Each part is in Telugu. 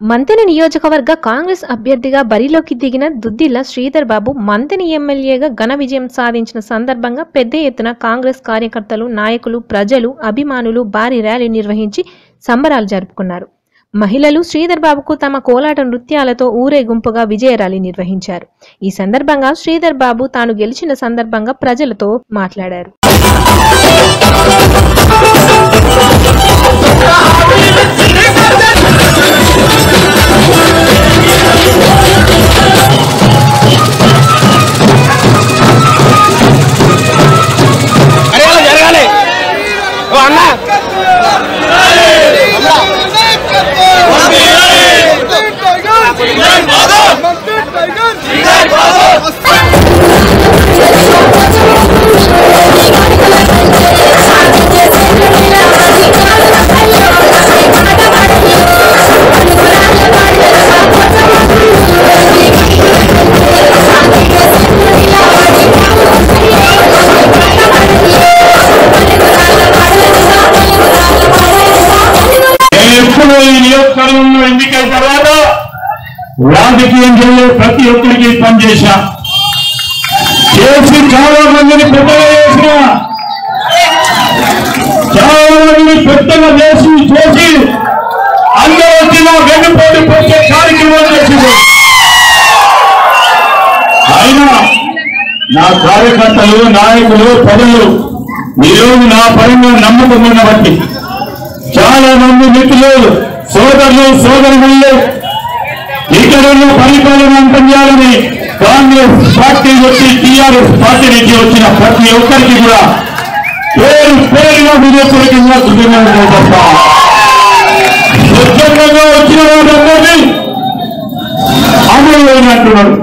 మంతెన నియోజకవర్గ కాంగ్రెస్ అభ్యర్థిగా బరిలోకి దిగిన దుద్దిల్ల శ్రీధర్ బాబు మంతెన ఎమ్మెల్యేగా ఘన విజయం సాధించిన సందర్భంగా పెద్ద ఎత్తున కాంగ్రెస్ కార్యకర్తలు నాయకులు ప్రజలు అభిమానులు భారీ ర్యాలీ నిర్వహించి సంబరాలు జరుపుకున్నారు మహిళలు శ్రీధర్ బాబుకు తమ కోలాట నృత్యాలతో ఊరేగింపుగా విజయ ర్యాలీ నిర్వహించారు ఈ సందర్భంగా శ్రీధర్ బాబు తాను గెలిచిన సందర్భంగా ప్రజలతో మాట్లాడారు జరగాలి జరగాలి ఓ అన్న నేను ఎప్పుడు ఈ నియోజకవర్గంలో ఎన్నికల తర్వాత రాజకీయంలో ప్రతి ఒక్కరికి పనిచేశా చేసి చాలా మందిని పెద్దగా చేసిన చాలా మందిని పెద్దగా చేసి చేసి అందరూ వచ్చి నా వెన్నుపోటు పొచ్చే కార్యక్రమం చేసింది అయినా నా కార్యకర్తలు నాయకులు ప్రజలు ఈరోజు నా పరంగా నమ్మకం ఉన్న బట్టి చాలా మంది మిత్రులు సోదరులు సోదరులు ఇక్కడ ఉన్న పరిపాలన అంతం చేయాలని కాంగ్రెస్ పార్టీ వచ్చి టీఆర్ఎస్ పార్టీ నుంచి వచ్చిన ప్రతి ఒక్కరికి కూడా పేరు పేరుగా విజయపూర్వకంగా కృతజ్ఞతలు చేస్తా స్వచ్ఛందంగా వచ్చిన వాళ్ళందరినీ అమలు అంటున్నారు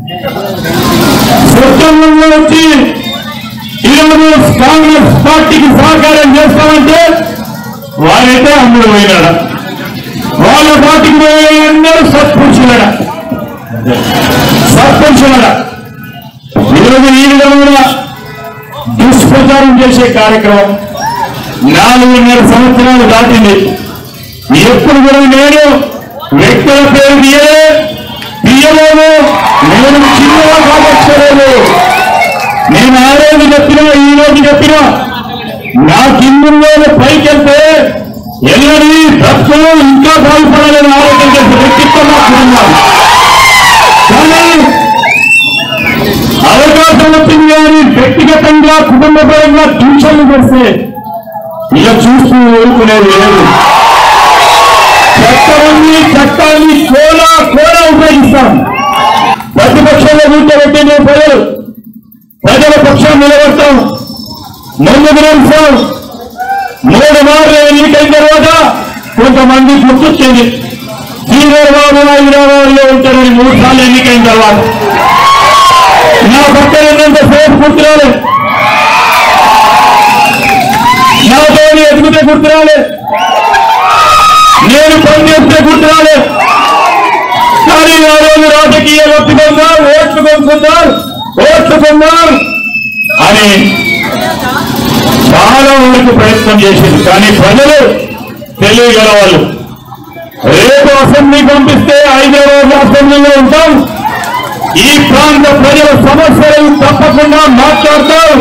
స్వచ్ఛందంగా వచ్చి ఈరోజు కాంగ్రెస్ పార్టీకి సహకారం చేస్తామంటే వారైతే అందరూ పోయినాడ వాళ్ళ పార్టీకి పోయే అందరూ సత్పురుషులడ సత్పురుషులడ ఈరోజు ఈ విధంగా దుష్ప్రచారం చేసే కార్యక్రమం నాలుగున్నర సంవత్సరాలు దాటింది ఎప్పుడు కూడా నేను వ్యక్తుల పేరు తీయలే తీయలేదు నేను చిన్నగా కావచ్చలేదు నేను ఆ రోజు చెప్పినా ఈ రోజు చెప్పినా నా కిందులో పైకి వెళ్తే ఎల్లరి భక్తులు ఇంకా బాగుపడాలని ఆలోచన చేసే వ్యక్తిత్వం నాకు కానీ అవకాశం వచ్చింది కానీ వ్యక్తిగతంగా కుటుంబపరంగా దూషణలు చేస్తే ఇక చూస్తూ ఊరుకునేది లేదు చట్టాన్ని చట్టాన్ని కోలా కోలా ఉపయోగిస్తాం ప్రతిపక్షంలో కూర్చోబెట్టి నేను ప్రజలు ప్రజల పక్షాన్ని నిలబడతాం ముందుకు నిలుస్తాం మూడు మార్లు ఎన్నికైన తర్వాత కొంతమంది గుర్తొచ్చింది శ్రీధర్ బాబు హైదరాబాద్లో ఉంటారని మూడు సార్లు ఎన్నికైన తర్వాత నా పక్కన ఉన్నంత సేపు గుర్తురాలే నాతో ఎదుగుతే గుర్తురాలే నేను పనిచేస్తే గుర్తురాలే కానీ ఆ రోజు రాజకీయ ఒప్పుకున్నారు ఓట్లు కొనుక్కున్నారు ఓట్లు కొన్నారు అని చాలా వరకు ప్రయత్నం చేసింది కానీ ప్రజలు తెలియగల వాళ్ళు రేపు అసెంబ్లీ పంపిస్తే హైదరాబాద్ అసెంబ్లీలో ఉంటాం ఈ ప్రాంత ప్రజల సమస్యలు తప్పకుండా మాట్లాడతాం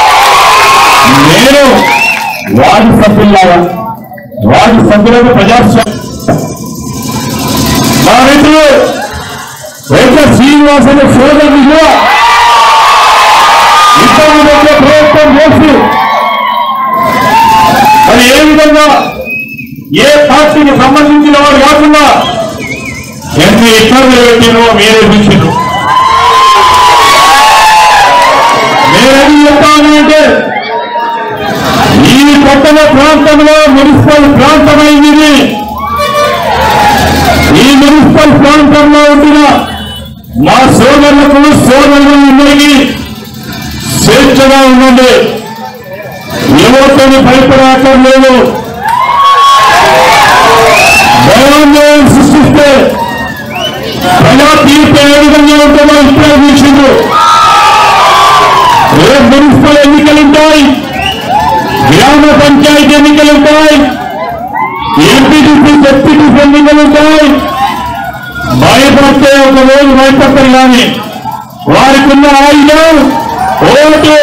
నేను వార్డు సభ్యులాగా వార్డు సభ్యులకు ప్రజాస్వామ్యం మా మిత్రులు వైఎస్ శ్రీనివాసన సోదరులు ఇద్దరు మధ్య ప్రయత్నం చేసి మరి ఏ విధంగా ఏ పార్టీకి సంబంధించిన వారు కాకుండా ఎన్ని ఇబ్బందులు పెట్టినో మీరే చూసిండ్రు నేనేం చెప్తాను అంటే ఈ పట్టణ ప్రాంతంలో మున్సిపల్ ప్రాంతమైంది ఇది. ఈ మున్సిపల్ ప్రాంతంలో ఉండిన మా సోదరులకు సోదరులందరికీ స్వేచ్ఛగా ఉండండి ఎవరితోని భయపడక్కర్లేదు భయాందోళన సృష్టిస్తే ప్రజా తీర్పు ఏ విధంగా ఉంటుందో ఇప్పుడే చూసిండ్రు రేపు మున్సిపల్ ఎన్నికలుంటాయి గ్రామ పంచాయతీ ఎన్నికలుంటాయి ఎంపీటీసీ డెప్యూటీసీ ఎన్నికలుంటాయి వస్తే ఒక రోజు భయపడతారు కానీ వారికి ఉన్న ఆయుధం ఓటు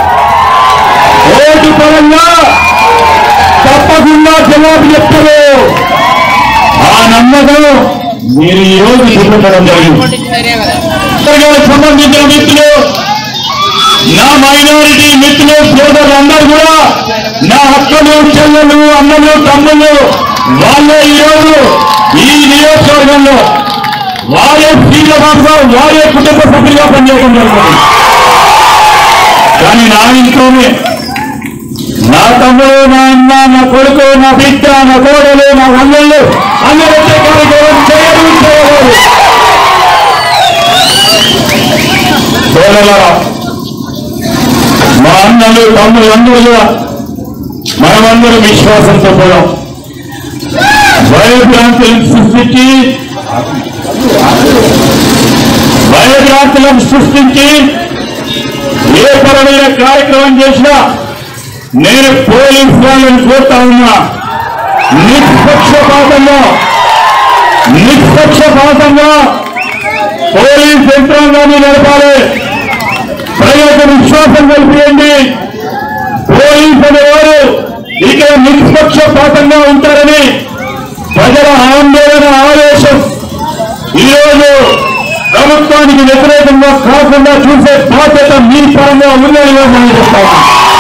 ఓటు పరంగా తప్పకుండా జవాబు చెప్తారు ఆ నమ్మకం మీరు ఈ రోజు చూపించడం జరిగింది గారికి సంబంధించిన మిత్రులు నా మైనారిటీ మిత్రులు సోదరులందరూ కూడా నా అక్కలు చెల్లెలు అన్నలు తమ్ముళ్ళు వాళ్ళే ఈరోజు ఈ నియోజకవర్గంలో వారే శ్రీలభాగా వారే కుటుంబ సభ్యులుగా పనిచేయడం జరుగుతుంది కానీ నా ఇంట్లోనే నా తమ్ముడు నా అన్న నా కొడుకు నా బిడ్డ నా కోడలు నా అన్నలు అందరూ వచ్చే కార్యక్రమం చేయరు చేయలేరు సోదరులారా మా అన్నలు తమ్ముడు అందరూ కూడా మనమందరం విశ్వాసంతో పోయాం భయభ్రాంతులను సృష్టించి భయభ్రాంతులను సృష్టించి ఏ పరమైన కార్యక్రమం చేసినా నేను పోలీస్ వాళ్ళని కోరుతా ఉన్నా నిష్పక్షపాతంగా నిష్పక్షపాతంగా పోలీస్ యంత్రాంగాన్ని నడపాలి ప్రజలకు విశ్వాసం కల్పించండి పోలీస్ అనేవారు ఇక్కడ నిష్పక్షపాతంగా ఉంటారని ప్రజల ఆందోళన ఆవేశం ఈరోజు ప్రభుత్వానికి వ్యతిరేకంగా కాకుండా చూసే బాధ్యత మీ పరంగా ఉందని నేను చెప్తాను